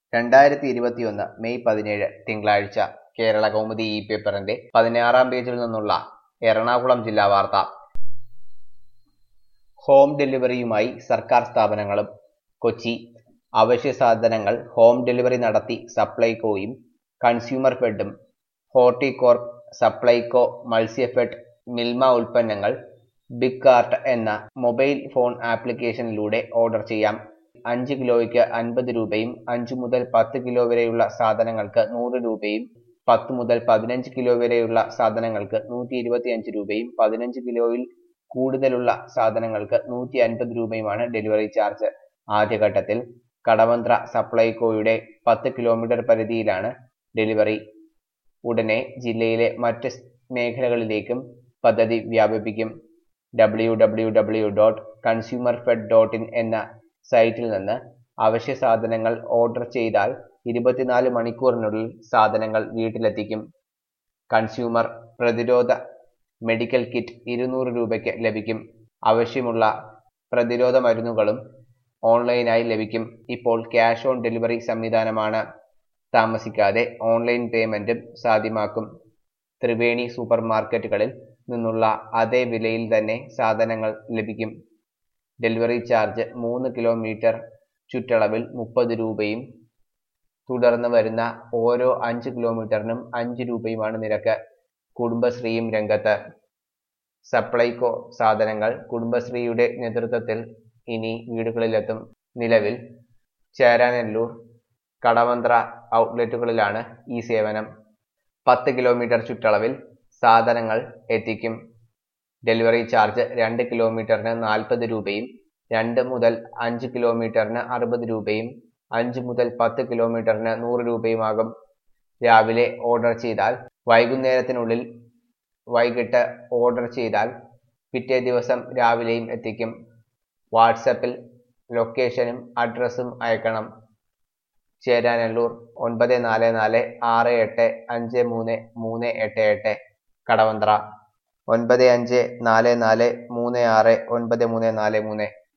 രണ്ടായിരത്തി ഇരുപത്തിയൊന്ന് മെയ് പതിനേഴ് തിങ്കളാഴ്ച കേരള കൗമുദി ഇ പേപ്പറിന്റെ പതിനാറാം പേജിൽ നിന്നുള്ള എറണാകുളം ജില്ലാ വാർത്ത ഹോം ഡെലിവറിയുമായി സർക്കാർ സ്ഥാപനങ്ങളും കൊച്ചി അവശ്യ സാധനങ്ങൾ ഹോം ഡെലിവറി നടത്തി സപ്ലൈകോയും കൺസ്യൂമർ ഫെഡും ഹോർട്ടികോർപ്പ് സപ്ലൈകോ മത്സ്യഫെഡ് മിൽമ ഉൽപ്പന്നങ്ങൾ ബിഗ് കാർട്ട് എന്ന മൊബൈൽ ഫോൺ ആപ്ലിക്കേഷനിലൂടെ ഓർഡർ ചെയ്യാം അഞ്ച് കിലോയ്ക്ക് അൻപത് രൂപയും അഞ്ച് മുതൽ പത്ത് കിലോ വരെയുള്ള സാധനങ്ങൾക്ക് നൂറ് രൂപയും പത്ത് മുതൽ പതിനഞ്ച് കിലോ വരെയുള്ള സാധനങ്ങൾക്ക് നൂറ്റി ഇരുപത്തിയഞ്ച് രൂപയും പതിനഞ്ച് കിലോയിൽ കൂടുതലുള്ള സാധനങ്ങൾക്ക് നൂറ്റി അൻപത് രൂപയുമാണ് ഡെലിവറി ചാർജ് ആദ്യഘട്ടത്തിൽ കടവന്ത്ര സപ്ലൈകോയുടെ പത്ത് കിലോമീറ്റർ പരിധിയിലാണ് ഡെലിവറി ഉടനെ ജില്ലയിലെ മറ്റ് മേഖലകളിലേക്കും പദ്ധതി വ്യാപിപ്പിക്കും W W W dot consumer fed dot in എന്ന സൈറ്റിൽ നിന്ന് അവശ്യ സാധനങ്ങൾ ഓർഡർ ചെയ്താൽ ഇരുപത്തിനാല് മണിക്കൂറിനുള്ളിൽ സാധനങ്ങൾ വീട്ടിലെത്തിക്കും കൺസ്യൂമർ പ്രതിരോധ മെഡിക്കൽ കിറ്റ് ഇരുന്നൂറ് രൂപയ്ക്ക് ലഭിക്കും ആവശ്യമുള്ള പ്രതിരോധ മരുന്നുകളും ഓൺലൈനായി ലഭിക്കും ഇപ്പോൾ ക്യാഷ് ഓൺ ഡെലിവറി സംവിധാനമാണ് താമസിക്കാതെ ഓൺലൈൻ പേയ്മെന്റും സാധ്യമാക്കും ത്രിവേണി സൂപ്പർ മാർക്കറ്റുകളിൽ നിന്നുള്ള അതേ വിലയിൽ തന്നെ സാധനങ്ങൾ ലഭിക്കും ഡെലിവറി ചാർജ് മൂന്ന് കിലോമീറ്റർ ചുറ്റളവിൽ മുപ്പത് രൂപയും തുടർന്ന് വരുന്ന ഓരോ അഞ്ച് കിലോമീറ്ററിനും അഞ്ച് രൂപയുമാണ് നിരക്ക് കുടുംബശ്രീയും രംഗത്ത് സപ്ലൈകോ സാധനങ്ങൾ കുടുംബശ്രീയുടെ നേതൃത്വത്തിൽ ഇനി വീടുകളിലെത്തും നിലവിൽ ചേരാനെല്ലൂർ കടവന്ത്ര ഔട്ട്ലെറ്റുകളിലാണ് ഈ സേവനം പത്ത് കിലോമീറ്റർ ചുറ്റളവിൽ സാധനങ്ങൾ എത്തിക്കും ഡെലിവറി ചാർജ് രണ്ട് കിലോമീറ്ററിന് നാൽപ്പത് രൂപയും രണ്ട് മുതൽ അഞ്ച് കിലോമീറ്ററിന് അറുപത് രൂപയും അഞ്ച് മുതൽ പത്ത് കിലോമീറ്ററിന് നൂറ് രൂപയുമാകും രാവിലെ ഓർഡർ ചെയ്താൽ വൈകുന്നേരത്തിനുള്ളിൽ വൈകിട്ട് ഓർഡർ ചെയ്താൽ പിറ്റേ ദിവസം രാവിലെയും എത്തിക്കും വാട്സപ്പിൽ ലൊക്കേഷനും അഡ്രസ്സും അയക്കണം ചേരാനല്ലൂർ ഒൻപത് നാല് നാല് ആറ് എട്ട് അഞ്ച് മൂന്ന് മൂന്ന് എട്ട് എട്ട് കടവന്ത്ര ഒൻപത് അഞ്ച് നാല് നാല് മൂന്ന് ആറ് ഒൻപത് മൂന്ന് നാല് മൂന്ന്